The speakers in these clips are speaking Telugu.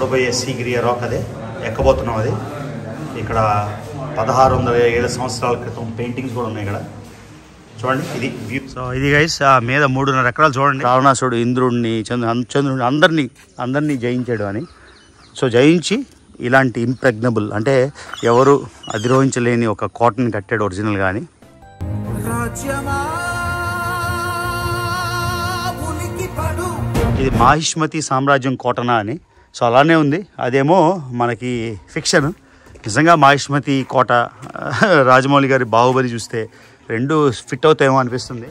చూడబోయే సీగిరియ రాక్ అదే ఎక్కబోతున్నాం అది ఇక్కడ పదహారు వందల ఏడు సంవత్సరాల క్రితం పెయింటింగ్స్ కూడా ఉన్నాయి ఇక్కడ చూడండి ఇది వ్యూ సో ఇది గైస్ ఆ మీద మూడున్నర ఎకరాలు చూడండి రావణాసుడు ఇంద్రుడిని చంద్రు చంద్రుడిని అందరినీ అందరినీ జయించాడు అని సో జయించి ఇలాంటి ఇంప్రెగ్నబుల్ అంటే ఎవరు అధిరోహించలేని ఒక కోటని కట్టాడు ఒరిజినల్ కానీ రాజ్యమా ఉనికి పడు ఇది మాహిష్మతి సామ్రాజ్యం కోటనా అని సో అలానే ఉంది అదేమో మనకి ఫిక్షన్ నిజంగా మాహిష్మతి కోట రాజమౌళి గారి బాహుబలి చూస్తే రెండు ఫిట్ అవుతాయేమో అనిపిస్తుంది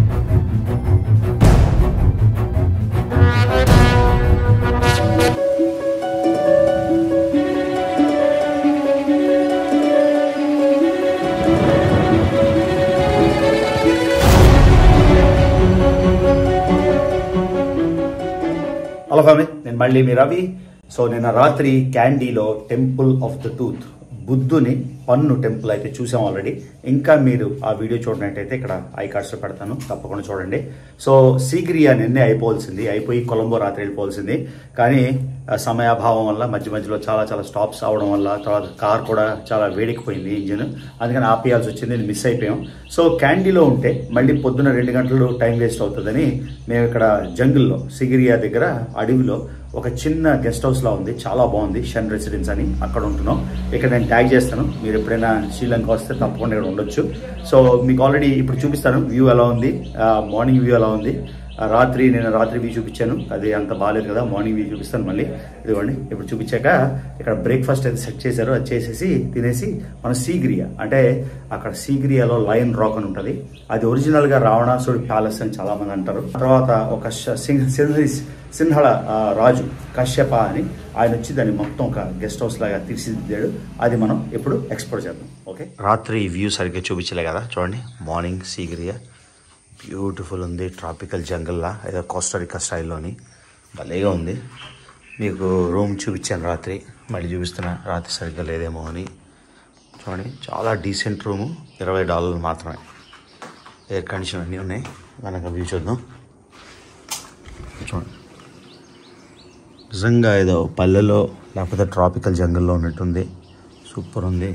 హలో ఫ్యామిలీ నేను మళ్ళీ మీ రవి సో నిన్న రాత్రి క్యాండీలో టెంపుల్ ఆఫ్ ద టూత్ బుద్ధుని పన్ను టెంపుల్ అయితే చూసాం ఆల్రెడీ ఇంకా మీరు ఆ వీడియో చూడనట్టయితే ఇక్కడ ఐ కార్డ్స్లో పెడతాను తప్పకుండా చూడండి సో సీగ్రియా నిన్నే అయిపోవాల్సింది అయిపోయి కొలంబో రాత్రి వెళ్ళిపోవాల్సింది కానీ ఆ సమయాభావం వల్ల మధ్య మధ్యలో చాలా చాలా స్టాప్స్ అవడం వల్ల తర్వాత కార్ కూడా చాలా వేడెక్కిపోయింది ఇంజిన్ అందుకని ఆపేయాల్సి వచ్చింది ఇది మిస్ అయిపోయాం సో క్యాండీలో ఉంటే మళ్ళీ పొద్దున్న రెండు గంటలు టైం వేస్ట్ అవుతుందని మేము ఇక్కడ జంగిల్లో సిగిరియా దగ్గర అడవిలో ఒక చిన్న గెస్ట్ హౌస్ లా ఉంది చాలా బాగుంది షన్ రెసిడెన్స్ అని అక్కడ ఉంటున్నాం ఇక్కడ నేను ట్యాగ్ చేస్తాను మీరు ఎప్పుడైనా శ్రీలంక వస్తే తప్పకుండా ఇక్కడ ఉండొచ్చు సో మీకు ఆల్రెడీ ఇప్పుడు చూపిస్తాను వ్యూ ఎలా ఉంది మార్నింగ్ వ్యూ ఎలా ఉంది ఆ రాత్రి నేను రాత్రి వ్యూ చూపించాను అది అంత బాగాలేదు కదా మార్నింగ్ వ్యూ చూపిస్తాను మళ్ళీ ఇదిగోండి ఇప్పుడు చూపించాక ఇక్కడ బ్రేక్ఫాస్ట్ అయితే సెట్ చేశారు అది చేసేసి తినేసి మన సీగ్రియా అంటే అక్కడ సీగ్రియాలో లయన్ రాక్ అని ఉంటుంది అది ఒరిజినల్ గా రావణాసుడి ప్యాలెస్ అని చాలా మంది అంటారు తర్వాత ఒక ష- సింహ సింహ- సింహళ ఆ, రాజు కశ్యప అని ఆయన వచ్చి దాన్ని మొత్తం ఒక గెస్ట్ హౌస్ లాగా తీర్చిదిద్దాడు అది మనం ఎప్పుడు ఎక్స్ప్లోర్ చేద్దాం ఓకే రాత్రి వ్యూ సరిగ్గా చూపించలే కదా చూడండి మార్నింగ్ సీగ్రియా బ్యూటిఫుల్ ఉంది ట్రాపికల్ జంగల్లా ఏదో కోస్టరికా స్టైల్లోని భలేగా ఉంది మీకు రూమ్ చూపించాను రాత్రి మళ్ళీ చూపిస్తున్నా రాత్రి సరిగ్గా లేదేమో అని చూడండి చాలా డీసెంట్ రూము ఇరవై డాలర్లు మాత్రమే ఎయిర్ కండిషన్ అన్నీ ఉన్నాయి వెనక వ్యూ చూద్దాం చూడండి నిజంగా ఏదో పల్లెలో లేకపోతే ట్రాపికల్ జంగల్లో ఉన్నట్టుంది సూపర్ ఉంది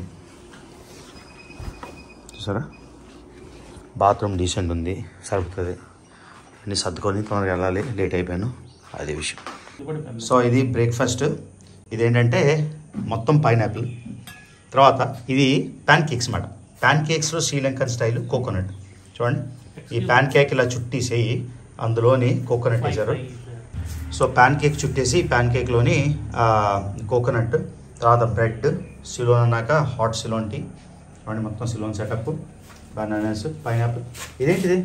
చూసారా బాత్రూమ్ డీసెంట్ ఉంది సరిపోతుంది అన్ని సర్దుకొని తొందరగా వెళ్ళాలి లేట్ అయిపోయాను అది విషయం సో ఇది బ్రేక్ఫాస్ట్ ఇదేంటంటే మొత్తం పైనాపిల్ తర్వాత ఇది ప్యాన్ కేక్స్ మాట ప్యాన్ కేక్స్లో శ్రీలంకన్ స్టైల్ కోకోనట్ చూడండి ఈ ప్యాన్ కేక్ ఇలా చుట్టేసేయి అందులోని కోకోనట్ వేశారు సో ప్యాన్ కేక్ చుట్టేసి ప్యాన్ కేక్లోని కోకోనట్ తర్వాత బ్రెడ్ సిలోన్ అన్నాక హాట్ సిలోన్ టీ చూడండి మొత్తం సిలోన్ సెటప్ బనానాస్ పైనాపిల్ ఇదేంటిది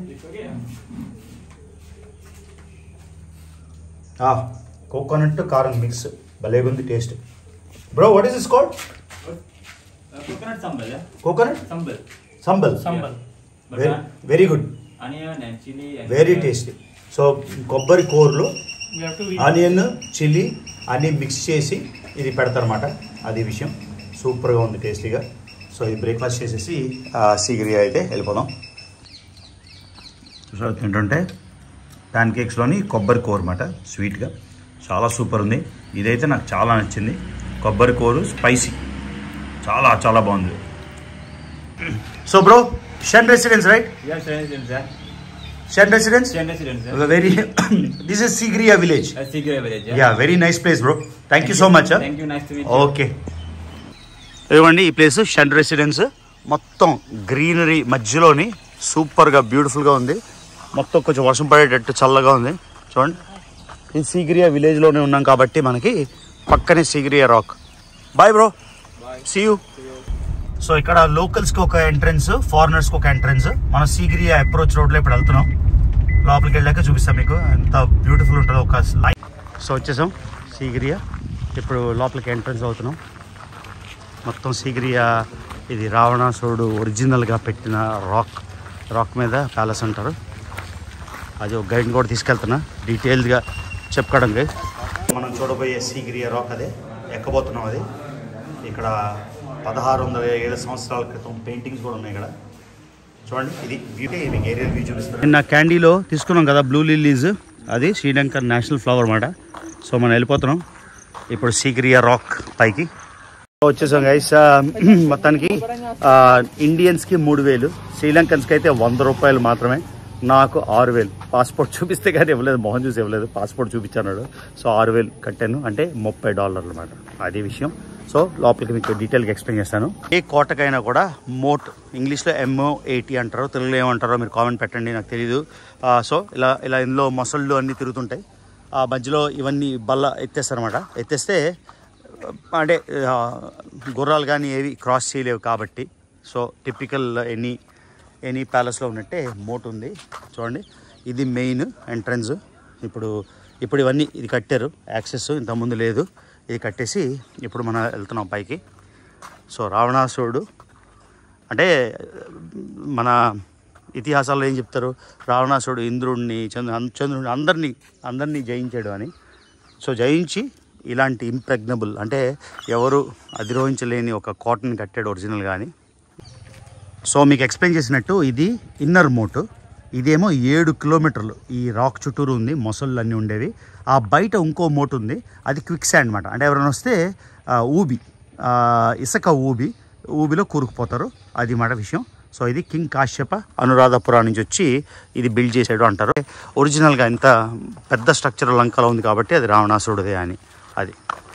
కోకోనట్ కారం మిక్స్ భలేగుంది taste bro what is is called coconut sambal ya coconut sambal sambal sambal very very good onion and chili and very tasty so కొబ్బరి కూరలు we have to eat onion chilli అన్నీ మిక్స్ చేసి ఇది పెడతారన్నమాట అది విషయం సూపర్గా ఉంది టేస్టీగా సో ఇది బ్రేక్ఫాస్ట్ చేసేసి సీగిరి అయితే వెళ్ళిపోదాం సో తింటుంటే ప్యాన్ కేక్స్లోని కొబ్బరి కూర అన్నమాట స్వీట్గా చాలా సూపర్ ఉంది ఇదైతే నాకు చాలా నచ్చింది కొబ్బరి కూర స్పైసీ చాలా చాలా బాగుంది so bro Chen residence right yeah residence yeah Chen residence Chen residence yeah very this is Sigiriya village a secret village yeah yeah very nice place bro thank you so much thank you nice to meet you okay ఇదిగోండి ఈ ప్లేస్ షండ్ రెసిడెన్స్ మొత్తం గ్రీనరీ మధ్యలోని సూపర్గా బ్యూటిఫుల్గా ఉంది మొత్తం కొంచెం వర్షం పడేటట్టు చల్లగా ఉంది చూడండి ఈ సీగిరియా విలేజ్లోనే ఉన్నాం కాబట్టి మనకి పక్కనే Sigiriya rock bye bro see you so ఇక్కడ లోకల్స్కి ఒక ఎంట్రన్స్ ఫారినర్స్కి ఒక ఎంట్రన్స్ మనం సీగిరియా అప్రోచ్ రోడ్లో ఇప్పుడు వెళ్తున్నాం లోపలికి వెళ్ళాక చూపిస్తాం మీకు ఎంత బ్యూటిఫుల్ ఉంటుందో ఒక లైట్ సో వచ్చేసాం సీగిరియా ఇప్పుడు లోపలికి ఎంట్రన్స్ అవుతున్నాం మొత్తం సీగిరియా ఇది రావణాసురుడు ఒరిజినల్గా పెట్టిన రాక్ రాక్ మీద ప్యాలెస్ అంటారు అది ఒక గైడ్ కూడా తీసుకెళ్తున్నా డీటెయిల్డ్గా చెప్పుకోవడానికి మనం చూడబోయే సీగిరియా రాక్ అదే ఎక్కబోతున్నాం అది ఇక్కడ పదహారు వందల ఏడు సంవత్సరాల క్రితం పెయింటింగ్స్ కూడా ఉన్నాయి ఇక్కడ చూడండి ఇది బ్యూటీ మీకు ఏరియల్ వ్యూ చూపిస్తాను నిన్న క్యాండీలో తీసుకున్నాం కదా బ్లూ లిల్లీస్ అది శ్రీలంక నేషనల్ ఫ్లవర్ అన్నమాట సో మనం వెళ్ళిపోతున్నాం ఇప్పుడు సీగ్రియా రాక్ పైకి వచ్చేసాం గైస్ మొత్తానికి ఆ, ఇండియన్స్కి మూడు వేలు శ్రీలంకన్స్కి అయితే వంద రూపాయలు మాత్రమే నాకు ఆరు వేలు పాస్పోర్ట్ చూపిస్తే కానీ ఇవ్వలేదు మోహన్ చూసి ఇవ్వలేదు పాస్పోర్ట్ చూపించాడు సో ఆరు వేలు కట్టాను అంటే ముప్పై డాలర్లు అనమాట అది విషయం సో లోపలికి మీకు డీటెయిల్గా ఎక్స్ప్లెయిన్ చేస్తాను ఏ కోటకైనా కూడా మోట్ ఇంగ్లీష్లో ఎంఓ ఎయిటీ అంటారు తెలుగులో ఏమంటారో మీరు కామెంట్ పెట్టండి నాకు తెలియదు ఆ, సో ఇలా ఇలా ఇందులో మొసళ్ళు అన్నీ తిరుగుతుంటాయి ఆ మధ్యలో ఇవన్నీ బల్ల ఎత్తేస్తారనమాట ఎత్తేస్తే అంటే ఆ, గుర్రాలు కానీ ఏవి క్రాస్ చేయలేవు కాబట్టి సో టిపికల్ ఎనీ ఎనీ ప్యాలెస్లో ఉన్నట్టే మోట్ ఉంది చూడండి ఇది మెయిన్ ఎంట్రన్స్ ఇప్పుడు ఇప్పుడు ఇవన్నీ ఇది కట్టారు యాక్సెస్ ఇంతకుముందు లేదు ఇది కట్టేసి ఇప్పుడు మనం వెళ్తున్నాం పైకి సో రావణాసురుడు అంటే మన ఇతిహాసాల్లో ఏం చెప్తారు రావణాసురుడు ఇంద్రుడిని చంద్రు చంద్రుడిని అందరినీ అందరినీ జయించాడు అని సో జయించి ఇలాంటి ఇంప్రెగ్నబుల్ అంటే ఎవరు అధిరోహించలేని ఒక కాటన్ కట్టాడు ఒరిజినల్ కానీ సో మీకు ఎక్స్ప్లెయిన్ చేసినట్టు ఇది ఇన్నర్ మోటు ఇదేమో ఏడు కిలోమీటర్లు ఈ రాక్ చుట్టూరు ఉంది మొసళ్ళు అన్నీ ఉండేవి ఆ బయట ఇంకో మోటు ఉంది అది క్విక్ శాండ్ అనమాట అంటే ఎవరైనా వస్తే ఆ, ఊబి ఆ, ఇసుక ఊబి ఊబిలో కూరుకుపోతారు అది మాట విషయం సో ఇది కింగ్ కాశ్యప అనురాధపురం నుంచి వచ్చి ఇది బిల్డ్ చేసాడు అంటారు ఒరిజినల్గా ఇంత పెద్ద స్ట్రక్చర్ లంకలో ఉంది కాబట్టి అది రావణాసురుడిదే అని అది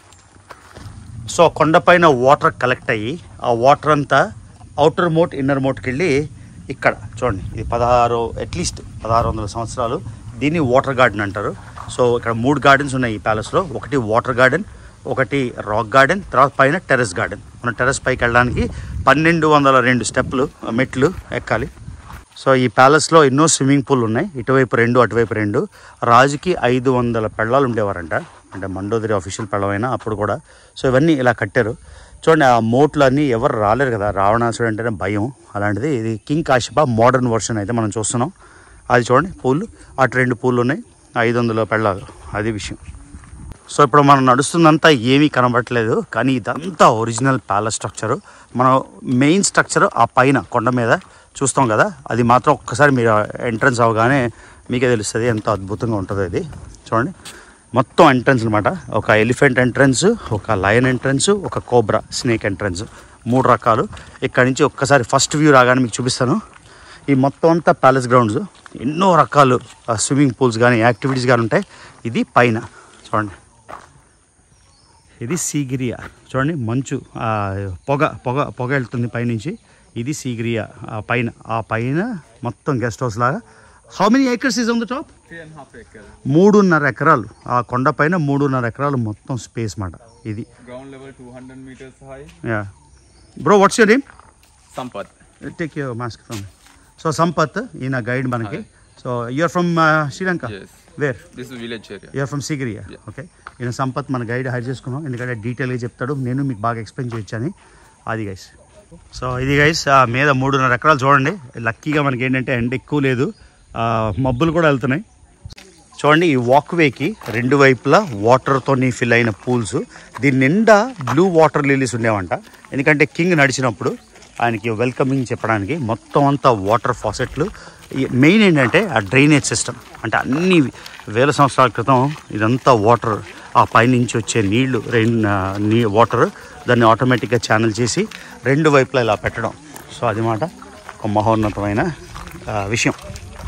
సో కొండపైన వాటర్ కలెక్ట్ అయ్యి ఆ వాటర్ అంతా అవుటర్ మోట్ ఇన్నర్ మోట్కి వెళ్ళి ఇక్కడ చూడండి ఇది పదహారు అట్లీస్ట్ పదహారు వందల సంవత్సరాలు దీన్ని వాటర్ గార్డెన్ అంటారు సో ఇక్కడ మూడు గార్డెన్స్ ఉన్నాయి ఈ ప్యాలెస్లో ఒకటి వాటర్ గార్డెన్ ఒకటి రాక్ గార్డెన్ తర్వాత పైన టెర్రస్ గార్డెన్ మన టెర్రస్ పైకి వెళ్ళడానికి పన్నెండు వందల రెండు స్టెప్లు మెట్లు ఎక్కాలి సో ఈ ప్యాలెస్లో ఎన్నో స్విమ్మింగ్ పూల్ ఉన్నాయి ఇటువైపు రెండు అటువైపు రెండు రాజుకి ఐదు వందల పెళ్ళాలు ఉండేవారంట అంటే మండోదరి అఫీషియల్ పెళ్ళమైనా అప్పుడు కూడా సో ఇవన్నీ ఇలా కట్టారు చూడండి ఆ మోట్లు అన్నీ ఎవరు రాలేరు కదా రావణాసుడు అంటేనే భయం అలాంటిది ఇది కింగ్ కాశిప మోడర్న్ వర్షన్ అయితే మనం చూస్తున్నాం అది చూడండి పూలు అటు రెండు పూలు ఉన్నాయి ఐదు వందల పెళ్ళాలు అది విషయం సో ఇప్పుడు మనం నడుస్తుందంతా ఏమీ కనబడట్లేదు కానీ ఇదంతా ఒరిజినల్ ప్యాలెస్ స్ట్రక్చర్ మనం మెయిన్ స్ట్రక్చర్ ఆ పైన కొండ మీద చూస్తాం కదా అది మాత్రం ఒక్కసారి మీరు ఎంట్రన్స్ అవగానే మీకే తెలుస్తుంది ఎంతో అద్భుతంగా ఉంటుంది అది చూడండి మొత్తం ఎంట్రన్స్ అనమాట ఒక ఎలిఫెంట్ ఎంట్రన్స్ ఒక లయన్ ఎంట్రన్స్ ఒక కోబ్రా స్నేక్ ఎంట్రన్స్ మూడు రకాలు ఇక్కడ నుంచి ఒక్కసారి ఫస్ట్ వ్యూ రాగానే మీకు చూపిస్తాను ఈ మొత్తం అంతా ప్యాలెస్ గ్రౌండ్స్ ఎన్నో రకాలు స్విమ్మింగ్ పూల్స్ కానీ యాక్టివిటీస్ కానీ ఉంటాయి ఇది పైన చూడండి ఇది సీగిరియా చూడండి మంచు ఆ, పొగ పొగ పొగ వెళ్తుంది పైనుంచి ఇది సీగిరియా ఆ పైన ఆ పైన మొత్తం గెస్ట్ హౌస్ లాగా how many acres is on the top Three and a half acre. మూడున్నర ఎకరాలు ఆ కొండ పైన మూడున్నర ఎకరాలు మొత్తం స్పేస్ మాట ఇది Ground level 200 meters high. Yeah bro what's your name Sampath. Take your mask from so Sampath ఈయన గైడ్ మనకి so you are from Sri Lanka Yes. Where This is village area. You are from Sigiriya okay ఈయన సంపత్ మన గైడ్ హైర్ చేసుకున్నాం ఎందుకంటే డీటెయిల్గా చెప్తాడు నేను మీకు బాగా ఎక్స్ప్లెయిన్ చేయొచ్చని అది గైస్ సో ఇది గైస్ మీద మూడున్నర ఎకరాలు చూడండి లక్కీగా మనకి ఏంటంటే ఎండ ఎక్కువ లేదు ఆ, మబ్బులు కూడా వెళ్తున్నాయి చూడండి ఈ వాక్వేకి రెండు వైపులా వాటర్తో ఫిల్ అయిన పూల్స్ దీని నిండా బ్లూ వాటర్ లిలీస్ ఉండేవంట ఎందుకంటే కింగ్ నడిచినప్పుడు ఆయనకి వెల్కమింగ్ చెప్పడానికి మొత్తం అంతా వాటర్ ఫాసెట్లు మెయిన్ ఏంటంటే ఆ డ్రైనేజ్ సిస్టమ్ అంటే అన్ని వేల సంవత్సరాల క్రితం ఇదంతా వాటర్ ఆ పైనుంచి వచ్చే నీళ్లు రెయిన్ నీ వాటర్ దాన్ని ఆటోమేటిక్గా ఛానల్ చేసి రెండు వైపులా ఇలా పెట్టడం సో అది మాట ఒక మహోన్నతమైన ఆ, విషయం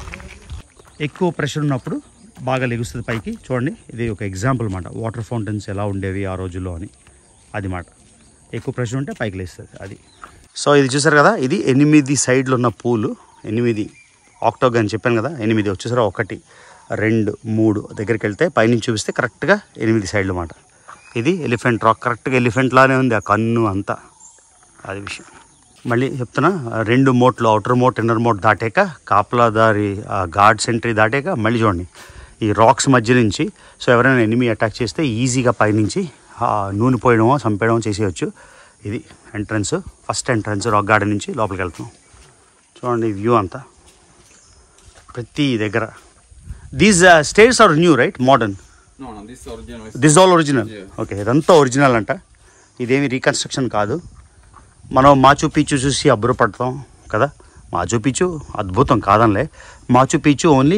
ఎక్కువ ప్రెషర్ ఉన్నప్పుడు బాగా లెగుస్తుంది పైకి చూడండి ఇది ఒక ఎగ్జాంపుల్ మాట వాటర్ ఫౌంటైన్స్ ఎలా ఉండేవి ఆ రోజుల్లో అని అది మాట ఎక్కువ ప్రెషర్ ఉంటే పైకి లేస్తుంది అది సో ఇది చూసారు కదా ఇది ఎనిమిది సైడ్లు ఉన్న పూలు ఎనిమిది ఆక్టోగన్ అని చెప్పాను కదా ఎనిమిది వచ్చేసరి ఒకటి రెండు మూడు దగ్గరికి వెళ్తే పైనుంచి చూపిస్తే కరెక్ట్గా ఎనిమిది సైడ్లు మాట ఇది ఎలిఫెంట్ రాక్ కరెక్ట్గా ఎలిఫెంట్ లానే ఉంది ఆ కన్ను అంతా అది విషయం మళ్ళీ చెప్తున్నా రెండు మోట్లు అవుటర్ మోట్ ఇన్నర్ మోట్ దాటాక కాపలాదారి గార్డ్ సెంట్రీ దాటాక మళ్ళీ చూడండి ఈ రాక్స్ మధ్య నుంచి సో ఎవరైనా ఎనిమి అటాక్ చేస్తే ఈజీగా పైనుంచి ఆ, నూనె పోయడమో చంపేయడమో చేసేయచ్చు ఇది entrance first entrance rock garden నుంచి లోపలికి వెళ్తున్నాం చూడండి వ్యూ అంతా ప్రతి దగ్గర these states are new right modern No, no, this is original. is- this all original Yeah. Okay ఇదంతా ఒరిజినల్ అంట ఇదేమి రీకన్స్ట్రక్షన్ కాదు మనం మాచు పీచు చూసి అబ్బురపడతాం కదా మాచు పీచు అద్భుతం కాదనిలే మాచు పీచు ఓన్లీ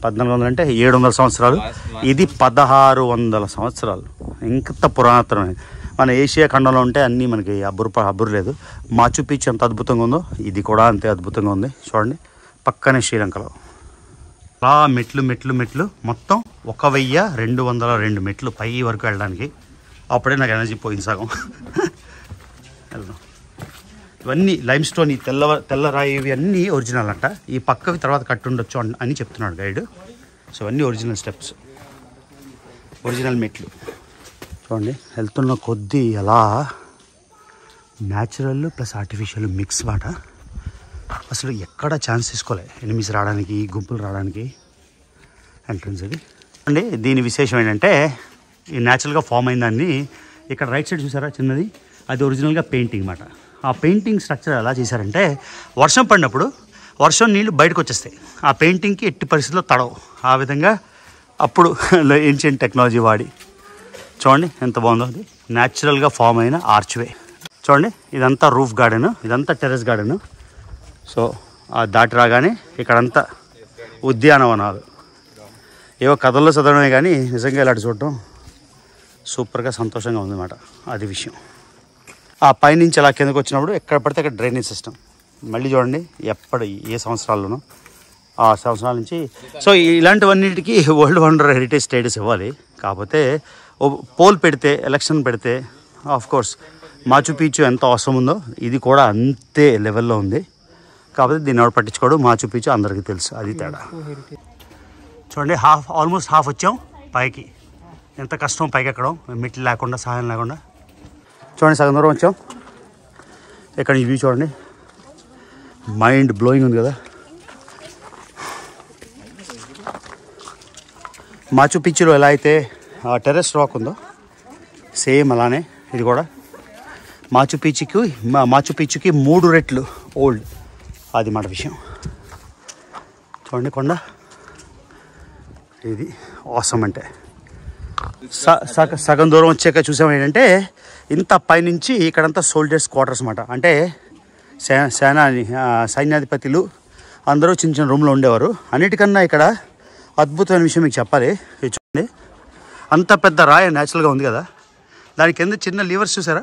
పద్నాలుగు వందలు అంటే ఏడు వందల సంవత్సరాలు ఇది పదహారు వందల సంవత్సరాలు ఇంత పురాతనమైనది మన ఏషియా ఖండంలో ఉంటే అన్నీ మనకి అబ్బురు అబ్బురు లేదు మాచు పీచు ఎంత అద్భుతంగా ఉందో ఇది కూడా అంతే అద్భుతంగా ఉంది చూడండి పక్కనే శ్రీలంకలో అలా మెట్లు మెట్లు మెట్లు మొత్తం ఒక వెయ్యి రెండు వందల రెండు మెట్లు పై వరకు వెళ్ళడానికి అప్పుడే నాకు ఎనర్జీ పోయింది సగం వెళ్దాం ఇవన్నీ లైమ్ స్టోన్ ఈ తెల్ల తెల్లరాయి ఇవి అన్నీ ఒరిజినల్ అంట ఈ పక్కవి తర్వాత కట్టుండొచ్చు అన్- అని చెప్తున్నాడు గైడ్ సో అన్నీ ఒరిజినల్ స్టెప్స్ ఒరిజినల్ మెట్లు చూడండి వెళ్తున్న కొద్దీ ఎలా న్యాచురల్ ప్లస్ ఆర్టిఫిషియల్ మిక్స్ మాట అసలు ఎక్కడ ఛాన్స్ తీసుకోలే ఎనిమిస్ రావడానికి గుంపులు రావడానికి ఎంట్రన్స్ అది అండి దీని విశేషం ఏంటంటే ఈ న్యాచురల్గా ఫామ్ అయిన దాన్ని ఇక్కడ రైట్ సైడ్ చూసారా చిన్నది అది ఒరిజినల్గా పెయింటింగ్ అన్నమాట ఆ పెయింటింగ్ స్ట్రక్చర్ ఎలా చేశారంటే వర్షం పడినప్పుడు వర్షం నీళ్ళు బయటకు వచ్చేస్తాయి ఆ పెయింటింగ్కి ఎట్టి పరిస్థితుల్లో తడవు ఆ విధంగా అప్పుడు ఏన్షియంట్ టెక్నాలజీ వాడి చూడండి ఎంత బాగుందో అది న్యాచురల్గా ఫామ్ అయిన ఆర్చ్వే చూడండి ఇదంతా రూఫ్ గార్డెన్ ఇదంతా టెర్రస్ గార్డెన్ సో ఆ దాటి రాగానే ఇక్కడంతా ఉద్యానవనాలు ఏవో కథల్లో చదవడమే కానీ నిజంగా ఇలాంటి చూడటం సూపర్గా సంతోషంగా ఉందన్నమాట అది విషయం ఆ పైనుంచి అలా కిందకు వచ్చినప్పుడు ఎక్కడ పడితే అక్కడ డ్రైనేజ్ సిస్టమ్ మళ్ళీ చూడండి ఎప్పటి ఏ సంవత్సరాల్లోనూ ఆ సంవత్సరాల నుంచి సో ఇలాంటివన్నిటికీ వరల్డ్ వండర్ హెరిటేజ్ స్టేటస్ ఇవ్వాలి కాకపోతే ఓ పోల్ పెడితే ఎలక్షన్ పెడితే ఆఫ్ కోర్స్ మాచు పీచు ఎంత అవసరం ఉందో ఇది కూడా అంతే లెవెల్లో ఉంది కాకపోతే దీన్ని ఎవరు పట్టించుకోడు మాచు పీచు అందరికీ తెలుసు అది తేడా చూడండి హాఫ్ ఆల్మోస్ట్ హాఫ్ వచ్చాం పైకి ఎంత కష్టం పైకి ఎక్కడం మెట్లు లేకుండా సహాయం లేకుండా చూడండి సగం దూరం వచ్చాం ఇక్కడ ఈ వ్యూ చూడండి మైండ్ బ్లోయింగ్ ఉంది కదా మాచు పిచ్చులో ఎలా అయితే టెర్రస్ రాక్ ఉందో సేమ్ అలానే ఇది కూడా మాచు పీచుకి మా- మాచు పీచుకి మూడు రెట్లు ఓల్డ్ అది మాట విషయం చూడండి కొండ ఇది అవసరం అంటే స- సగ- సగం దూరం వచ్చాక చూసాం ఏంటంటే ఇంత పైనుంచి ఇక్కడంతా సోల్జర్స్ క్వార్టర్స్ అన్నమాట అంటే సే సేనాని ఆ, సైన్యాధిపతులు అందరూ చిన్న చిన్న రూమ్లో ఉండేవారు అన్నిటికన్నా ఇక్కడ అద్భుతమైన విషయం మీకు చెప్పాలి ఇది చూడండి అంత పెద్ద రాయి న్యాచురల్గా ఉంది కదా దాని కింద చిన్న లీవర్స్ చూసారా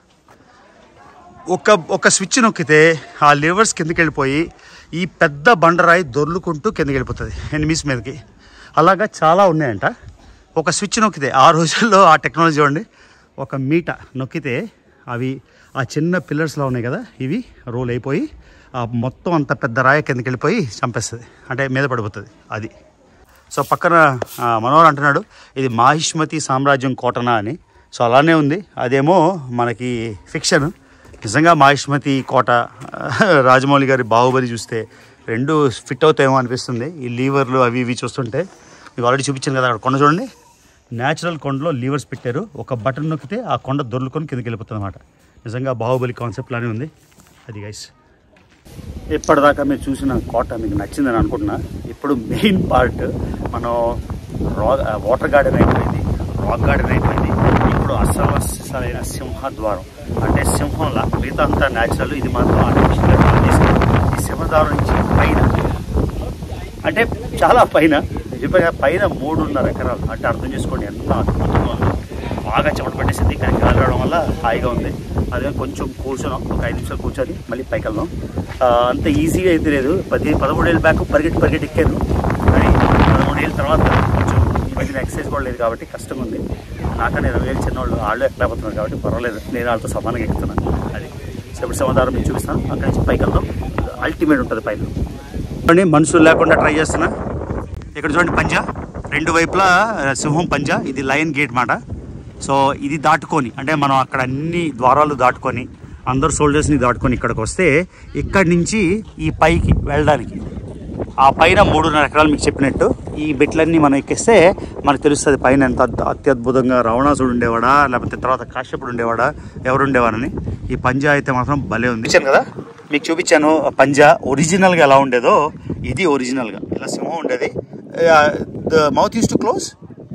ఒక ఒక స్విచ్ నొక్కితే ఆ లివర్స్ కిందకి వెళ్ళిపోయి ఈ పెద్ద బండరాయి దొర్లుకుంటూ కిందకి వెళ్ళిపోతుంది ఎనిమిస్ మీదకి అలాగా చాలా ఉన్నాయంట ఒక స్విచ్ నొక్కితే ఆ రోజుల్లో ఆ టెక్నాలజీ చూడండి ఒక మీట నొక్కితే అవి ఆ చిన్న పిల్లర్స్లో ఉన్నాయి కదా ఇవి రోల్ అయిపోయి ఆ మొత్తం అంత పెద్ద రాయి కిందకి వెళ్ళిపోయి చంపేస్తుంది అంటే మీద పడిపోతుంది అది సో పక్కన ఆ, మనోహర్ అంటున్నాడు ఇది మాహిష్మతి సామ్రాజ్యం కోటనా అని సో అలానే ఉంది అదేమో మనకి ఫిక్షన్ నిజంగా మాహిష్మతి కోట ఆ, రాజమౌళి గారి బాహుబలి చూస్తే రెండు ఫిట్ అవుతాయేమో అనిపిస్తుంది ఈ లీవర్లు అవి ఇవి చూస్తుంటే మీకు ఆల్రెడీ చూపించాను కదా అక్కడ కొండ చూడండి న్యాచురల్ కొండలో లీవర్స్ పెట్టారు ఒక బటన్ నొక్కితే ఆ కొండ దొర్లుకొని కిందకి వెళ్ళిపోతుంది అనమాట నిజంగా బాహుబలి కాన్సెప్ట్ లానే ఉంది అది గైస్ ఇప్పటిదాకా మీరు చూసిన కోట మీకు నచ్చిందని అనుకుంటున్నా ఇప్పుడు మెయిన్ పార్ట్ మనం రా వాటర్ గార్డెన్ అయిపోయింది రాక్ గార్డెన్ అయిపోయింది ఇప్పుడు అసలు అసలైన సింహద్వారం అంటే సింహంలా మిగతా అంతా న్యాచురల్ ఇది మాత్రం ఆర్టిఫిషియల్గా చేశారు ఈ సింహద్వారం నుంచి పైన అంటే చాలా పైన చెప్పిన పైన మూడున్నర ఎకరాలు అంటే అర్థం చేసుకోండి ఎంత అద్భుతంగా ఉందో బాగా చెమట పట్టేసింది కానీ గాలి రావడం వల్ల హాయిగా ఉంది అదే కొంచెం కూర్చున్నాం ఒక ఐదు నిమిషాలు కూర్చొని మళ్ళీ పైకి వెళ్దాం ఆ, అంత ఈజీగా అయితే లేదు పది పదమూడేళ్ళ బ్యాక్ పరిగెట్టి పరిగెట్టి ఎక్కాను కానీ పదమూడేళ్ళ తర్వాత కొంచెం ఈ మధ్యన ఎక్సర్సైజ్ కూడా లేదు కాబట్టి కష్టంగా ఉంది నాకన్నా ఇరవై ఏళ్ళు చిన్నవాళ్ళు వాళ్ళు ఎక్కలేకపోతున్నారు కాబట్టి పర్వాలేదు నేను వాళ్ళతో సమానంగా ఎక్కుతున్నాను అది సో ఇప్పుడు సమాధానం మీకు చూపిస్తాను అక్కడి నుంచి పైకి వెళ్దాం అల్టిమేట్ ఉంటుంది పైన చూడండి మనుషులు లేకుండా ట్రై చేస్తున్నా ఇక్కడ చూడండి పంజా రెండు వైపులా ఆ, సింహం పంజా ఇది లయన్ గేట్ మాట సో ఇది దాటుకొని అంటే మనం అక్కడ అన్ని ద్వారాలు దాటుకొని అందరు సోల్జర్స్ని దాటుకొని ఇక్కడికి వస్తే ఇక్కడి నుంచి ఈ పైకి వెళ్ళడానికి ఆ పైన మూడున్నర ఎకరాలు మీకు చెప్పినట్టు ఈ బిట్లన్నీ మనం ఎక్కిస్తే మనకు తెలుస్తుంది పైన ఎంత అద్భు- అత్యద్భుతంగా రావణాసుడు ఉండేవాడా లేకపోతే తర్వాత కాశ్యపుడు ఉండేవాడా ఎవరు ఉండేవారని ఈ పంజా అయితే మాత్రం భలే ఉంది చూశాను కదా మీకు చూపించాను ఆ పంజా ఒరిజినల్గా ఎలా ఉండేదో ఇది ఒరిజినల్గా ఇలా సింహం ఉండేది the mouth use to close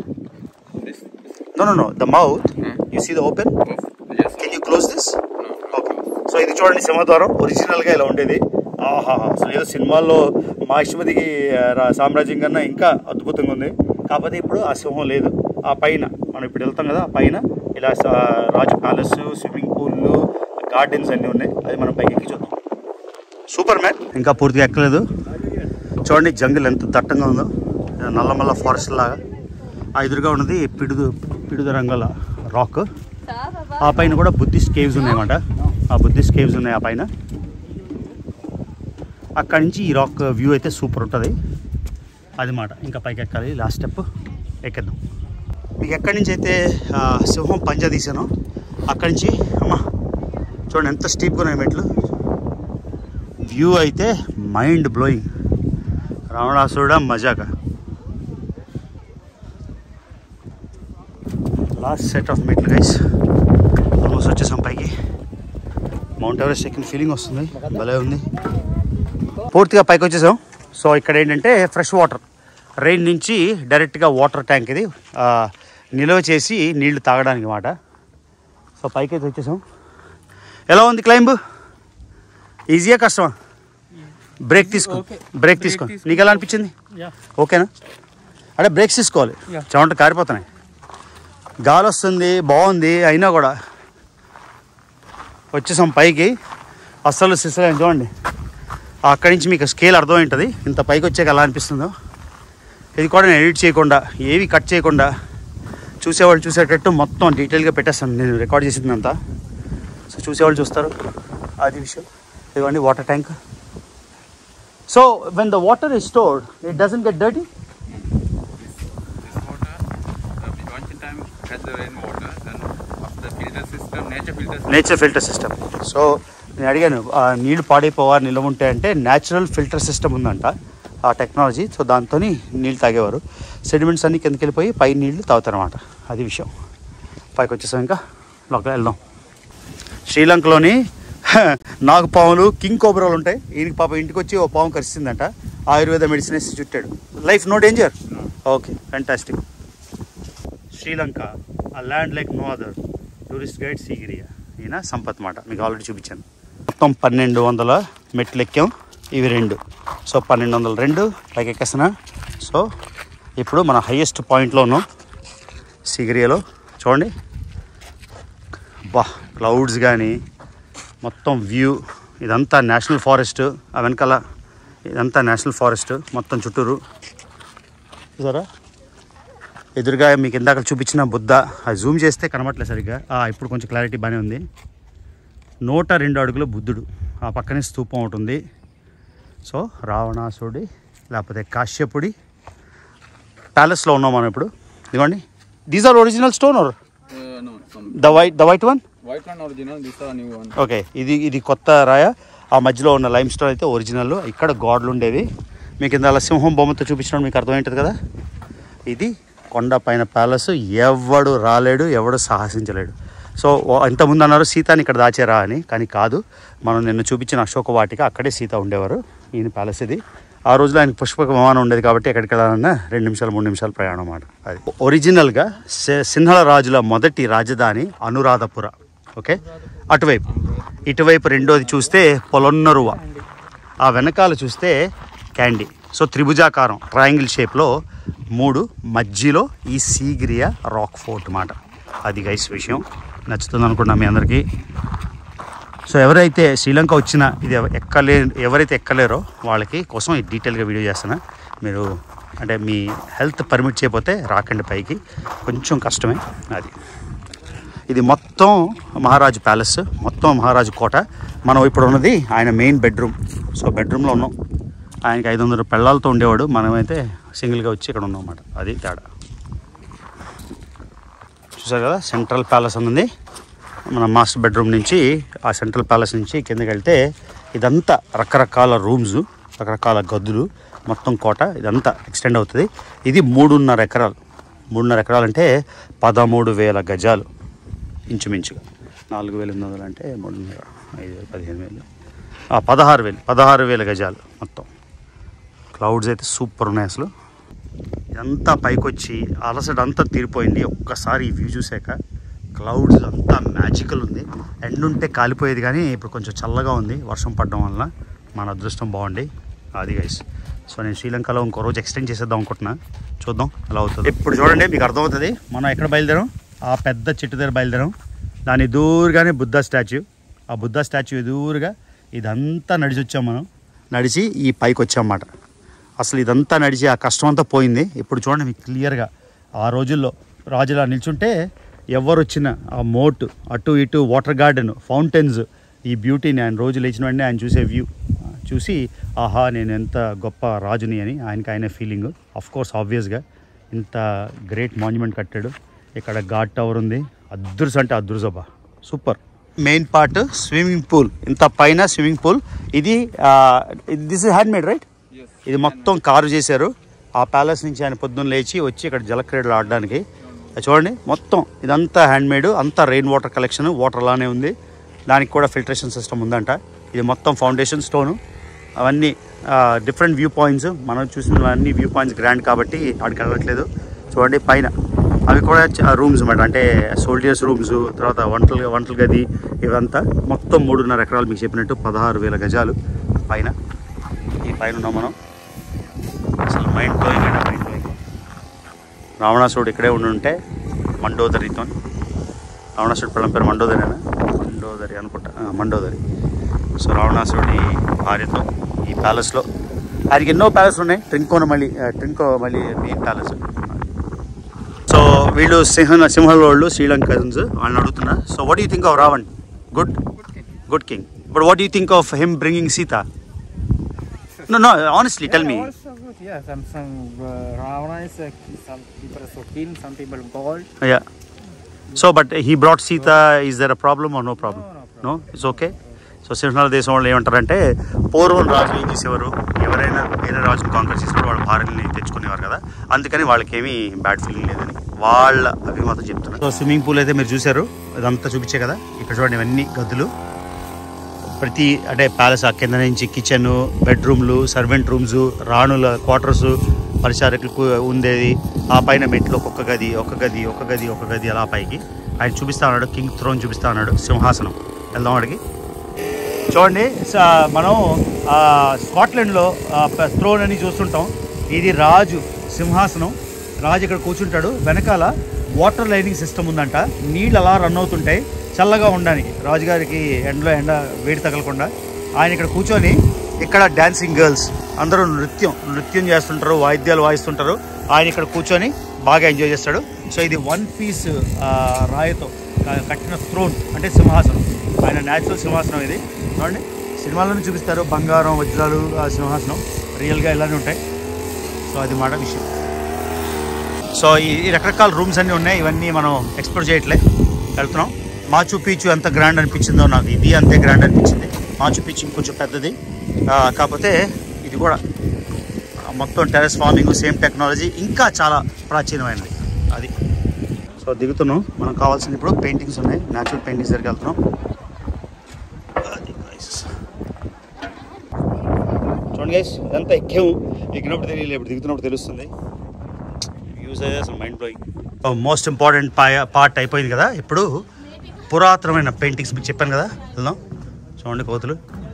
no no no the mouth you see the open Yes. Can you close this okay so ఇది చూడండి సింహద్వారం ఒరిజినల్ గా ఇలా ఉండేది ఆ ఆహా అసలు ఏదో సినిమాల్లో మహిష్మతికి రా- సామ్రాజ్యం కన్నా ఇంకా అద్భుతంగా ఉంది కాకపోతే ఇప్పుడు ఆ సింహం లేదు ఆ పైన మనం ఇప్పుడు వెళ్తాం కదా ఆ పైన ఇలా స- రాజు ప్యాలెస్ స్విమ్మింగ్ పూల్లు గార్డెన్స్ అన్నీ ఉన్నాయి అది మనం పైకి ఎక్కి చూద్దాం సూపర్ మ్యాన్ ఇంకా పూర్తిగా ఎక్కలేదు చూడండి జంగిల్ ఎంత దట్టంగా ఉందో నల్లమల్ల ఫారెస్ట్ లాగా ఆ ఎదురుగా ఉన్నది పిడుదు పిడుదు రంగుల రాక్ ఆ పైన కూడా బుద్ధిస్ట్ కేవ్స్ ఉన్నాయన్నమాట ఆ బుద్ధిస్ట్ కేవ్స్ ఉన్నాయి ఆ పైన అక్కడి నుంచి ఈ రాక్ వ్యూ అయితే సూపర్ ఉంటుంది అది మాట ఇంకా పైకి ఎక్కాలి లాస్ట్ స్టెప్ ఎక్కేద్దాం మీకు ఎక్కడి నుంచి అయితే ఆ, సింహం పంజా తీసానో అక్కడి నుంచి అమ్మా చూడండి ఎంత స్టీప్గా ఉన్నాయి మెట్లు వ్యూ అయితే మైండ్ బ్లోయింగ్ రావణాసురుడా మజాక లాస్ట్ సెట్ ఆఫ్ మెట్లు గైస్ ఆల్మోస్ట్ వచ్చేసాం పైకి మౌంట్ ఎవరెస్ట్ ఎక్కిన ఫీలింగ్ వస్తుంది భలే ఉంది పూర్తిగా పైకి వచ్చేసాం సో ఇక్కడ ఏంటంటే ఫ్రెష్ వాటర్ రెయిన్ నుంచి డైరెక్ట్గా వాటర్ ట్యాంక్ ఇది ఆ, నిల్వ చేసి నీళ్లు తాగడానికి మాట సో పైకి అయితే వచ్చేసాం ఎలా ఉంది క్లైంబ్ ఈజీయా కష్టమా బ్రేక్ తీసుకో బ్రేక్ తీసుకో నీకు ఎలా అనిపించింది ఓకేనా అంటే బ్రేక్స్ తీసుకోవాలి చెమట కారిపోతున్నాయి గాలి వస్తుంది బాగుంది అయినా కూడా వచ్చేసాం పైకి అస్సలు సిసలేం చూడండి అక్కడి నుంచి మీకు స్కేల్ అర్థమవుతుంది ఇంత పైకి వచ్చాక ఎలా అనిపిస్తుందో ఇది కూడా నేను ఎడిట్ చేయకుండా ఏవి కట్ చేయకుండా చూసేవాళ్ళు చూసేటట్టు మొత్తం డీటెయిల్గా పెట్టేస్తాను నేను రికార్డ్ చేసిందంతా సో చూసేవాళ్ళు చూస్తారు అది విషయం ఇదిగోండి water tank so when the water is stored it doesn't get dirty This water, uh, once in time has the rain water, then after the filter system, nature filter system, nature filter system so నేను అడిగాను ఆ నీళ్లు పాడైపోవా నిల్వ ఉంటే అంటే న్యాచురల్ ఫిల్టర్ సిస్టమ్ ఉందంట ఆ టెక్నాలజీ సో దాంతో నీళ్ళు తాగేవారు సెడిమెంట్స్ అన్ని కిందకి వెళ్ళిపోయి పై నీళ్లు తాగుతారన్నమాట అది విషయం పైకి వచ్చేసాం ఇంకా లోపల వెళ్దాం శ్రీలంకలోని నాగపాములు కింగ్ కోబ్రాలు ఉంటాయి ఈయనకి పాప ఇంటికి వచ్చి ఓ పాము కరిచిందంట ఆయుర్వేద మెడిసిన్ వేసి చుట్టాడు life no danger okay fantastic Sri Lanka ఆ land like no other tourist guide Sigiriya ఈయన సంపత్ మాట మీకు ఆల్రెడీ చూపించాను మొత్తం పన్నెండు వందల మెట్లు ఎక్కాం ఇవి రెండు సో పన్నెండు వందల రెండు పైకి ఎక్కేస్తున్నా సో ఇప్పుడు మన హైయెస్ట్ పాయింట్లో ఉన్నాం సిగిరియాలో చూడండి బా క్లౌడ్స్ కానీ మొత్తం వ్యూ ఇదంతా నేషనల్ ఫారెస్ట్ ఆ వెనకాల ఇదంతా నేషనల్ ఫారెస్ట్ మొత్తం చుట్టూరు చూసారా ఎదురుగా మీకు ఇందాక చూపించిన బుద్ధ అది జూమ్ చేస్తే కనబట్లేదు సరిగ్గా ఆ, ఇప్పుడు కొంచెం క్లారిటీ బాగానే ఉంది నూట రెండు అడుగుల బుద్ధుడు ఆ పక్కనే స్తూపం ఉంటుంది సో రావణాసుడి లేకపోతే కాశ్యపుడి ప్యాలెస్లో ఉన్నాం మనం ఇప్పుడు ఇదిగోండి these are original stone are uh, no, some the white the white one white one original, these are new one. Okay ఇది ఇది కొత్త రాయ ఆ మధ్యలో ఉన్న లైమ్ స్టోన్ అయితే ఒరిజినల్ ఇక్కడ గాడ్లు ఉండేవి మీకు ఇంత అలా సింహం బొమ్మతో చూపించడం మీకు అర్థమవుతుంది కదా ఇది కొండ పైన ప్యాలెస్ ఎవడు రాలేడు ఎవడు సాహసించలేడు సో ఓ- ఇంతకుముందు అన్నారు సీతాని ఇక్కడ దాచారా అని కానీ కాదు మనం నిన్న చూపించిన అశోక వాటిక అక్కడే సీత ఉండేవారు ఈయన ప్యాలెస్ ఇది ఆ రోజులో ఆయన పుష్పక విమానం ఉండేది కాబట్టి ఎక్కడికి వెళ్ళాలన్నా రెండు నిమిషాలు మూడు నిమిషాలు ప్రయాణం అన్నమాట అది ఒరిజినల్గా సి- సింహళ రాజుల మొదటి రాజధాని అనురాధపుర ఓకే అటువైపు ఇటువైపు రెండోది చూస్తే పొలొన్నరువ ఆ వెనకాల చూస్తే క్యాండీ సో త్రిభుజాకారం ట్రయాంగిల్ షేప్లో మూడు మధ్యలో ఈ సీగిరియా రాక్ ఫోర్ట్ మాట అది గైస్ విషయం నచ్చుతుంది అనుకున్నా మీ అందరికీ సో ఎవరైతే శ్రీలంక వచ్చినా ఇది ఎవ- ఎక్కలే ఎవరైతే ఎక్కలేరో వాళ్ళకి కోసం ఈ డీటెయిల్గా వీడియో చేస్తున్నా మీరు అంటే మీ హెల్త్ పర్మిట్ చేయకపోతే రాకండి పైకి కొంచెం కష్టమే అది ఇది మొత్తం మహారాజు ప్యాలెస్ మొత్తం మహారాజు కోట మనం ఇప్పుడు ఉన్నది ఆయన మెయిన్ బెడ్రూమ్ సో బెడ్రూమ్లో ఉన్నాం ఆయనకి ఐదు వందల పెళ్ళాలతో ఉండేవాడు మనమైతే సింగిల్గా వచ్చి ఇక్కడ ఉన్నాం అన్నమాట అది తేడా చూసారు కదా సెంట్రల్ ప్యాలెస్ అని ఉంది మన మాస్టర్ బెడ్రూమ్ నుంచి ఆ సెంట్రల్ ప్యాలెస్ నుంచి కిందకి వెళ్తే ఇదంతా రకరకాల రూమ్స్ రకరకాల గదులు మొత్తం కోట ఇదంతా ఎక్స్టెండ్ అవుతుంది ఇది మూడున్నర ఎకరాలు మూడున్నర ఎకరాలు అంటే పదమూడు వేల గజాలు ఇంచుమించుగా నాలుగు వేల ఎనిమిది వందలు అంటే మూడున్నర ఐదు వేలు పదిహేను వేలు ఆ, పదహారు వేలు పదహారు వేల గజాలు మొత్తం క్లౌడ్స్ అయితే సూపర్ ఉన్నాయి అసలు ఇదంతా పైకొచ్చి అలసట అంతా తీరిపోయింది ఒక్కసారి ఈ వ్యూ చూసాక క్లౌడ్స్ అంతా మ్యాజికల్ ఉంది ఎండ్ ఉంటే కాలిపోయేది కానీ ఇప్పుడు కొంచెం చల్లగా ఉంది వర్షం పడడం వల్ల మన అదృష్టం బాగుండి అది గైస్ సో నేను శ్రీలంకలో ఇంకో రోజు ఎక్స్టెండ్ చేసేద్దాం అనుకుంటున్నా చూద్దాం ఎలా అవుతుంది ఇప్పుడు చూడండి మీకు అర్థమవుతుంది మనం ఎక్కడ బయలుదేరాం ఆ పెద్ద చెట్టు దగ్గర బయలుదేరాం దాని దూరుగానే బుద్ధ స్టాచ్యూ ఆ బుద్ధ స్టాచ్యూ ఎదురుగా ఇదంతా నడిచి వచ్చాం మనం నడిచి ఈ పైకి వచ్చామన్నమాట అసలు ఇదంతా నడిచి ఆ కష్టం అంతా పోయింది ఇప్పుడు చూడండి మీకు క్లియర్గా ఆ రోజుల్లో రాజులా నిల్చుంటే ఎవరు వచ్చినా ఆ మోట్ అటు ఇటు వాటర్ గార్డెన్ ఫౌంటైన్స్ ఈ బ్యూటీని ఆయన రోజు లేచిన వెంటనే ఆయన చూసే వ్యూ చూసి ఆహా నేను ఎంత గొప్ప రాజుని అని ఆయనకి ఆయన ఫీలింగ్ అఫ్ కోర్స్ ఆబ్వియస్గా ఇంత గ్రేట్ మాన్యుమెంట్ కట్టాడు ఇక్కడ ఘాట్ టవర్ ఉంది అద్దుర్స్ అంటే అద్దుర్సబ్బా super main part swimming pool ఇంత పైన స్విమ్మింగ్ పూల్ ఇది this is handmade right Yes. ఇది మొత్తం కారు చేశారు ఆ ప్యాలెస్ నుంచి ఆయన పొద్దున్న లేచి వచ్చి ఇక్కడ జలక్రీడలు ఆడడానికి అది చూడండి మొత్తం ఇదంతా హ్యాండ్ మేడ్ అంతా రెయిన్ వాటర్ కలెక్షన్ వాటర్ అలానే ఉంది దానికి కూడా ఫిల్టరేషన్ సిస్టమ్ ఉందంట ఇది మొత్తం ఫౌండేషన్ స్టోను అవన్నీ డిఫరెంట్ వ్యూ పాయింట్స్ మనం చూసిన అన్ని వ్యూ పాయింట్స్ గ్రాండ్ కాబట్టి ఆడికి వెళ్ళట్లేదు చూడండి పైన అవి కూడా రూమ్స్ అన్నమాట అంటే సోల్జర్స్ రూమ్స్ తర్వాత వంటలు వంటల గది ఇవంతా మొత్తం మూడున్నర ఎకరాలు మీకు చెప్పినట్టు పదహారు వేల గజాలు పైన ఈ పైన ఉన్నాం మనం అసలు మైండ్ బ్లోయింగ్ అంటే మైండ్ బ్లోయింగ్ రావణాసుడు ఇక్కడే ఉండి ఉంటే మండోదరితో రావణాసుడు పిల్లం పేరు మండోదరేనా మండోదరి అనుకుంటా ఆ, మండోదరి సో రావణాసుడి భార్యతో ఈ ప్యాలెస్లో ఆయనకి ఎన్నో ప్యాలెస్ ఉన్నాయి ట్రింకోన మళ్ళీ ట్రింకో మళ్ళీ మెయిన్ ప్యాలెస్ సో వీళ్ళు సింహ సింహల వాళ్ళు శ్రీలంకన్స్ వాళ్ళని అడుగుతున్నా so what you think of Ravan good good king but what you think of him bringing Sita no no honestly tell me Also good, yeah. Some some uh, Ravana is uh, some people are so keen, some people gold. Yeah so but he brought Sita is there a problem or no problem No, no no it's okay so సింహాల దేశం వాళ్ళు ఏమంటారంటే పూర్వం రాజు ఏం చేసేవారు ఎవరైనా వేరే రాజుని కాంకర్ చేసినప్పుడు వాళ్ళ భార్యని తెచ్చుకునేవారు కదా అందుకని వాళ్ళకి ఏమీ బ్యాడ్ ఫీలింగ్ లేదని వాళ్ళ అభిమతం చెప్తున్నారు సో స్విమ్మింగ్ పూల్ అయితే మీరు చూశారు ఇదంతా చూపించే కదా ఇక్కడ చూడండి ఇవన్నీ గదులు ప్రతి అంటే ప్యాలెస్ ఆ కింద నుంచి కిచెన్ బెడ్రూమ్లు సర్వెంట్ రూమ్స్ రాణుల క్వార్టర్స్ పరిచారకులకు ఉండేది ఆ పైన మెట్లు ఒక్కొక్క గది ఒక గది ఒక గది ఒక గది అలా పైకి ఆయన చూపిస్తా ఉన్నాడు కింగ్ థ్రోన్ చూపిస్తా ఉన్నాడు సింహాసనం వెళ్దాం అడిగి చూడండి స- మనం ఆ, స్కాట్లాండ్లో థ్రోన్ అని చూస్తుంటాం ఇది రాజు సింహాసనం రాజు ఇక్కడ కూర్చుంటాడు వెనకాల వాటర్ లైనింగ్ సిస్టమ్ ఉందంట నీళ్ళు అలా రన్ అవుతుంటాయి చల్లగా ఉండడానికి రాజుగారికి ఎండలో ఎండ వేడి తగలకుండా ఆయన ఇక్కడ కూర్చొని ఇక్కడ డాన్సింగ్ గర్ల్స్ అందరూ నృత్యం నృత్యం చేస్తుంటారు వాయిద్యాలు వాయిస్తుంటారు ఆయన ఇక్కడ కూర్చొని బాగా ఎంజాయ్ చేస్తాడు సో ఇది వన్ పీస్ రాయితో క- కట్టిన థ్రోన్ అంటే సింహాసనం ఆయన న్యాచురల్ సింహాసనం ఇది చూడండి సినిమాలను చూపిస్తారు బంగారం వజ్రాలు ఆ సింహాసనం రియల్గా ఇలానే ఉంటాయి సో అది మాట విషయం సో ఈ ఈ రకరకాల రూమ్స్ అన్నీ ఉన్నాయి ఇవన్నీ మనం ఎక్స్ప్లోర్ చేయట్లే వెళ్తున్నాం మాచు పీచు ఎంత గ్రాండ్ అనిపించిందో నాకు ఇది అంతే గ్రాండ్ అనిపించింది మాచు పీచు ఇంకొంచెం పెద్దది ఆ, కాకపోతే ఇది కూడా ఆ, మొత్తం టెరెస్ ఫార్మింగ్ సేమ్ టెక్నాలజీ ఇంకా చాలా ప్రాచీనమైనది అది సో దిగుతున్నాం మనం కావాల్సింది ఇప్పుడు పెయింటింగ్స్ ఉన్నాయి న్యాచురల్ పెయింటింగ్స్ దగ్గరికి వెళ్తున్నాం అది guys. చూడండి గైస్ ఇదంతా ఎక్కాము ఎక్కినప్పుడు తెలియలేదు ఇప్పుడు దిగుతున్నప్పుడు తెలుస్తుంది యూజ్ అయ్యే అసలు mind blowing most important part అయిపోయింది కదా ఇప్పుడు పురాతనమైన పెయింటింగ్స్ మీకు చెప్పాను కదా వెళ్దాం చూడండి కోతులు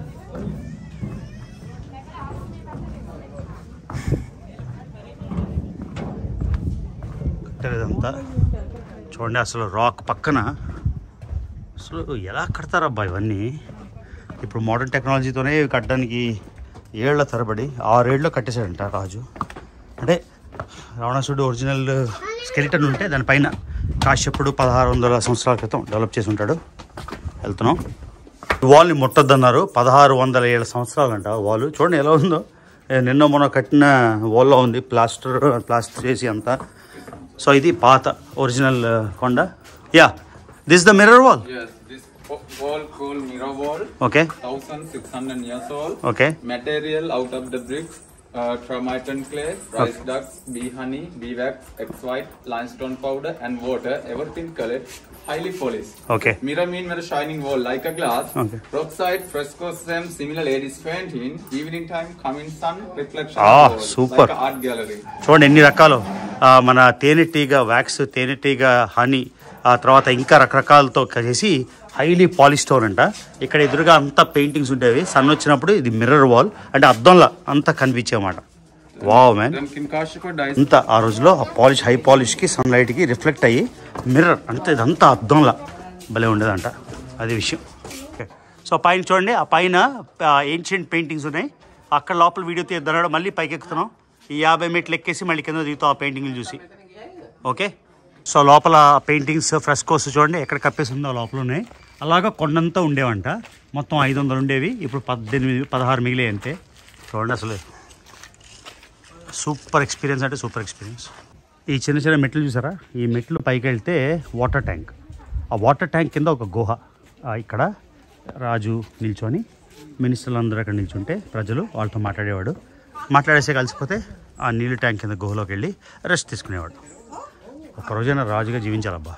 కట్టలేదంతా చూడండి అసలు రాక్ పక్కన అసలు ఎలా కడతారబ్బా ఇవన్నీ ఇప్పుడు మోడర్న్ టెక్నాలజీతోనే ఇవి కట్టడానికి ఏళ్ల తరబడి ఆరేళ్ళు కట్టేశాడంట రాజు అంటే రావణాసుడు ఒరిజినల్ స్కెలిటన్ ఉంటే దానిపైన కాశ్యపుడు పదహారు వందల సంవత్సరాల క్రితం డెవలప్ చేసి ఉంటాడు వెళ్తున్నాం వాల్ని ముట్టద్దన్నారు పదహారు వందల ఏళ్ళ సంవత్సరాలు అంట వాల్ చూడండి ఎలా ఉందో ఏ, నిన్న మొన్న కట్టిన వాల్లో ఉంది ప్లాస్టర్ ప్లాస్టర్ చేసి అంతా సో ఇది పాత ఒరిజినల్ కొండ yeah this the mirror wall Yes, this wa- wall called mirror wall, okay 1600 years old. Okay Material out of the bricks, uh, termite clay, rice ducks, bee honey, bee wax, egg white, limestone powder, and water. Everything colored, highly polished. Okay Mirror mean very shining wall like a glass. Okay. Rockside fresco stem, similar ladies painting. Evening time, coming sun, reflection. Ah, of wall, super. Like a art gallery. చూడండి ఎన్ని రకాలు ఆ, మన తేనెటీగ వ్యాక్స్ తేనెటీగ హనీ ఆ తర్వాత ఇంకా రకరకాలతో చేసి హైలీ పాలిష్ స్టోన్ అంట ఇక్కడ ఎదురుగా అంతా పెయింటింగ్స్ ఉండేవి సన్ వచ్చినప్పుడు ఇది మిర్రర్ వాల్ అంటే అద్దంలా అంతా కనిపించేమాట wow man Dan Kinkashi dice అంతా ఆ రోజులో ఆ పాలిష్ హై పాలిష్కి సన్లైట్కి రిఫ్లెక్ట్ అయ్యి మిర్రర్ అంటే ఇదంతా అద్దంలా భలే ఉండేదంట అది విషయం ఓకే సో పైన చూడండి ఆ పైన ఏన్షియంట్ పెయింటింగ్స్ ఉన్నాయి అక్కడ లోపల వీడియో తీద్దాడు మళ్ళీ పైకి ఎక్కుతున్నాం ఈ యాభై మెట్లు ఎక్కేసి మళ్ళీ కింద దిగుతాం ఆ పెయింటింగ్లు చూసి ఓకే సో లోపల పెయింటింగ్స్ ఫ్రెస్కోస్ చూడండి ఎక్కడ కప్పేసి ఉందో ఆ లోపల ఉన్నాయి అలాగా కొండంతా ఉండేవంట మొత్తం ఐదు వందలు ఉండేవి ఇప్పుడు పద్దెనిమిది పదహారు మిగిలే అంతే చూడండి అసలు సూపర్ ఎక్స్పీరియన్స్ అంటే సూపర్ ఎక్స్పీరియన్స్ ఈ చిన్న చిన్న మెట్లు చూసారా ఈ మెట్లు పైకి వెళ్తే వాటర్ ట్యాంక్ ఆ వాటర్ ట్యాంక్ కింద ఒక గుహ ఆ ఇక్కడ రాజు నిల్చొని మినిస్టర్లు అందరూ అక్కడ నిల్చుంటే ప్రజలు వాళ్ళతో మాట్లాడేవాడు మాట్లాడేసే కలిసిపోతే ఆ నీళ్ళు ట్యాంక్ కింద గుహలోకి వెళ్ళి రెస్ట్ తీసుకునేవాడు ఒక రోజైనా రాజుగా జీవించాలబ్బా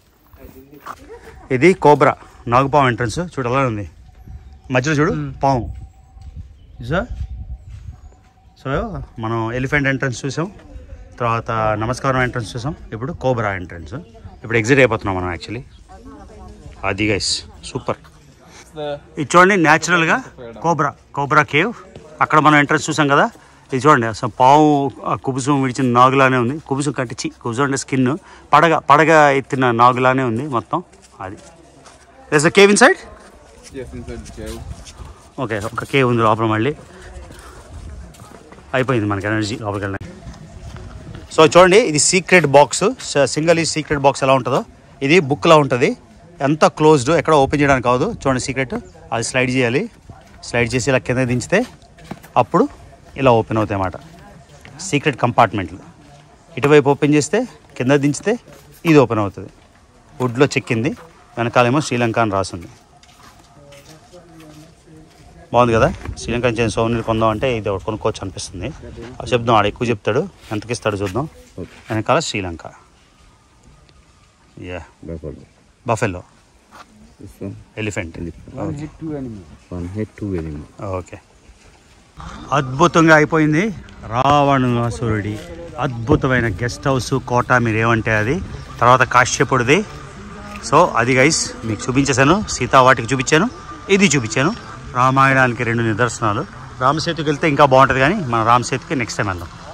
ఇది కోబ్రా నాగుపాము ఎంట్రన్స్ చూడు ఎలా ఉంది మధ్యలో చూడు పాము చూసా సో మనం ఎలిఫెంట్ ఎంట్రన్స్ చూసాం తర్వాత నమస్కారం ఎంట్రన్స్ చూసాం ఇప్పుడు కోబ్రా ఎంట్రన్స్ ఇప్పుడు ఎగ్జిట్ అయిపోతున్నాం మనం యాక్చువల్లీ అది గైస్ సూపర్ the ఇది చూడండి న్యాచురల్గా కోబ్రా కోబ్రా కేవ్ అక్కడ మనం ఎంట్రన్స్ చూసాం కదా ఇది చూడండి అసలు పావు ఆ కుబుసం విడిచిన నాగులానే ఉంది కుబుసం కట్టించి కుబుసం అంటే స్కిన్ పడగ పడగ ఎత్తిన నాగులానే ఉంది మొత్తం అది yes cave inside yes inside the cave. Okay ఒక కేవ్ ఉంది లోపల మళ్ళీ అయిపోయింది మనకి ఎనర్జీ లోపలికి వెళ్ళడానికి సో చూడండి ఇది సీక్రెట్ బాక్స్ సింగల్ ఈ సీక్రెట్ బాక్స్ ఎలా ఉంటుందో ఇది బుక్లా ఉంటుంది ఎంత క్లోజ్డ్ ఎక్కడ ఓపెన్ చేయడానికి కాదు చూడండి సీక్రెట్ అది స్లైడ్ చేయాలి స్లైడ్ చేసి ఇలా కింద దించితే అప్పుడు ఇలా ఓపెన్ అవుతాయి అన్నమాట సీక్రెట్ కంపార్ట్మెంట్లు ఇటువైపు ఓపెన్ చేస్తే కింద దించితే ఇది ఓపెన్ అవుతుంది వుడ్లో చెక్కింది వెనకాలేమో శ్రీలంక అని రాసింది బాగుంది కదా శ్రీలంక నుంచి సోనీలు కొందాం అంటే ఇది ఒకటి కొనుక్కోవచ్చు అనిపిస్తుంది అది చెప్దాం ఆడ ఎక్కువ చెప్తాడు ఎంతకి ఇస్తాడు చూద్దాం వెనకాల శ్రీలంక యా Buffalo. Buffalo This one, elephant One hit two animals. one head, two animal. Okay అద్భుతంగా అయిపోయింది రావణాసురుడి అద్భుతమైన గెస్ట్ హౌస్ కోట మీరు ఏమంటే అది తర్వాత కాశ్యపుడిది సో అది గైస్ మీకు చూపించేశాను సీతా వాటికి చూపించాను ఇది చూపించాను రామాయణానికి రెండు నిదర్శనాలు రామసేతుకి వెళ్తే ఇంకా బాగుంటుంది కానీ మన రామసేతుకి నెక్స్ట్ టైం వెళ్దాం